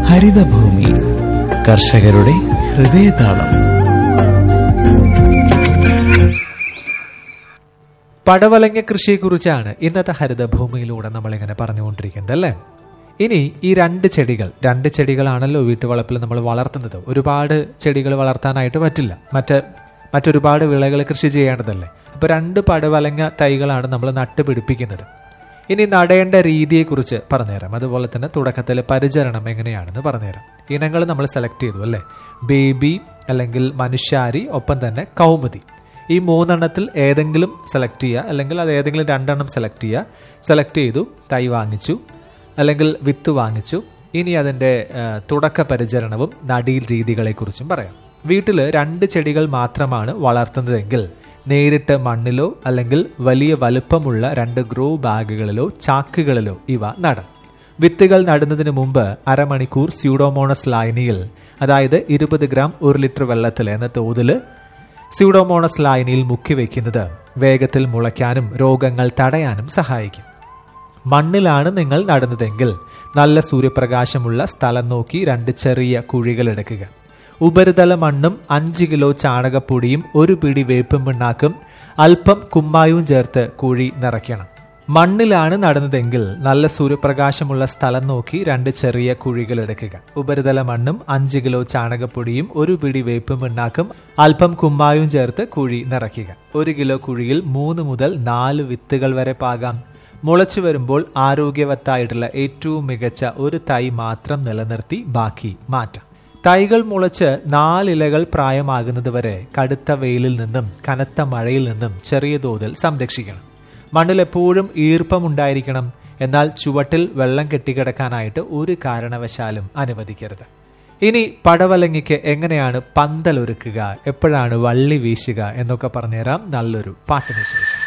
ഹരിതഭൂമി കർഷകരുടെ ഹൃദയതാളം പടവലങ്ങ കൃഷിയെക്കുറിച്ചാണ് ഇന്നത്തെ ഹരിതഭൂമിയിലൂടെ നമ്മളിങ്ങനെ പറഞ്ഞുകൊണ്ടിരിക്കുന്നത് അല്ലേ ഇനി ഈ രണ്ട് ചെടികൾ രണ്ട് ചെടികളാണല്ലോ വീട്ടുവളപ്പിൽ നമ്മൾ വളർത്തുന്നത് ഒരുപാട് ചെടികൾ വളർത്താനായിട്ട് പറ്റില്ല മറ്റ് മറ്റൊരുപാട് വിളകൾ കൃഷി ചെയ്യേണ്ടതല്ലേ അപ്പോൾ രണ്ട് പടവലങ്ങ തൈകളാണ് നമ്മൾ നട്ടുപിടിപ്പിക്കുന്നത് ഇനി നടേണ്ട രീതിയെക്കുറിച്ച് പറഞ്ഞുതരാം അതുപോലെ തന്നെ തുടക്കത്തിൽ പരിചരണം എങ്ങനെയാണെന്ന് പറഞ്ഞുതരാം ഇനങ്ങൾ നമ്മൾ സെലക്ട് ചെയ്തു അല്ലേ ബേബി അല്ലെങ്കിൽ മനുഷ്യാരി ഒപ്പം തന്നെ കൗമുദി ഈ മൂന്നെണ്ണത്തിൽ ഏതെങ്കിലും സെലക്ട് ചെയ്യുക അല്ലെങ്കിൽ അത് ഏതെങ്കിലും രണ്ടെണ്ണം സെലക്ട് ചെയ്യുക സെലക്ട് ചെയ്തു തൈ വാങ്ങിച്ചു അല്ലെങ്കിൽ വിത്ത് വാങ്ങിച്ചു ഇനി അതിൻ്റെ ആ, തുടക്ക പരിചരണവും നടീൽ രീതികളെക്കുറിച്ചും പറയാം വീട്ടിൽ രണ്ട് ചെടികൾ മാത്രമാണ് വളർത്തുന്നതെങ്കിൽ നേരിട്ട് മണ്ണിലോ അല്ലെങ്കിൽ വലിയ വലുപ്പമുള്ള രണ്ട് ഗ്രോ ബാഗുകളിലോ ചാക്കുകളിലോ ഇവ നടാം വിത്തുകൾ നടുന്നതിന് മുമ്പ് അരമണിക്കൂർ സ്യൂഡോമോണസ് ലായനിയിൽ അതായത് ഇരുപത് ഗ്രാം ഒരു ലിറ്റർ വെള്ളത്തിൽ എന്ന തോതിൽ സ്യൂഡോമോണസ് ലായനിയിൽ മുക്കി വയ്ക്കുന്നത് വേഗത്തിൽ മുളയ്ക്കാനും രോഗങ്ങൾ തടയാനും സഹായിക്കും മണ്ണിലാണ് നിങ്ങൾ നടുന്നതെങ്കിൽ നല്ല സൂര്യപ്രകാശമുള്ള സ്ഥലം നോക്കി രണ്ട് ചെറിയ കുഴികൾ എടുക്കുക ഉപരിതല മണ്ണും അഞ്ച് കിലോ ചാണകപ്പൊടിയും ഒരു പിടി വേപ്പും പിണ്ണാക്കും അല്പം കുമ്മായവും ചേർത്ത് കുഴി നിറയ്ക്കണം മണ്ണിലാണ് നടുന്നതെങ്കിൽ നല്ല സൂര്യപ്രകാശമുള്ള സ്ഥലം നോക്കി രണ്ട് ചെറിയ കുഴികൾ എടുക്കുക ഉപരിതല മണ്ണും അഞ്ച് കിലോ ചാണകപ്പൊടിയും ഒരു പിടി വേപ്പും പിണ്ണാക്കും അല്പം കുമ്മായവും ചേർത്ത് കുഴി നിറയ്ക്കുക ഒരു കിലോ കുഴിയിൽ മൂന്ന് മുതൽ നാല് വിത്തുകൾ വരെ പാകാം മുളച്ചു വരുമ്പോൾ ആരോഗ്യവത്തായിട്ടുള്ള ഏറ്റവും മികച്ച ഒരു തൈ മാത്രം നിലനിർത്തി ബാക്കി മാറ്റാം തൈകൾ മുളച്ച് നാലിലകൾ പ്രായമാകുന്നതുവരെ കടുത്ത വെയിലിൽ നിന്നും കനത്ത മഴയിൽ നിന്നും ചെറിയ തോതിൽ സംരക്ഷിക്കണം മണ്ണിൽ എപ്പോഴും ഈർപ്പമുണ്ടായിരിക്കണം എന്നാൽ ചുവട്ടിൽ വെള്ളം കെട്ടിക്കിടക്കാനായിട്ട് ഒരു കാരണവശാലും അനുവദിക്കരുത് ഇനി പടവലങ്ങിക്ക് എങ്ങനെയാണ് പന്തലൊരുക്കുക എപ്പോഴാണ് വള്ളി വീശുക എന്നൊക്കെ പറഞ്ഞുതരാം നല്ലൊരു പാട്ടിന് ശേഷം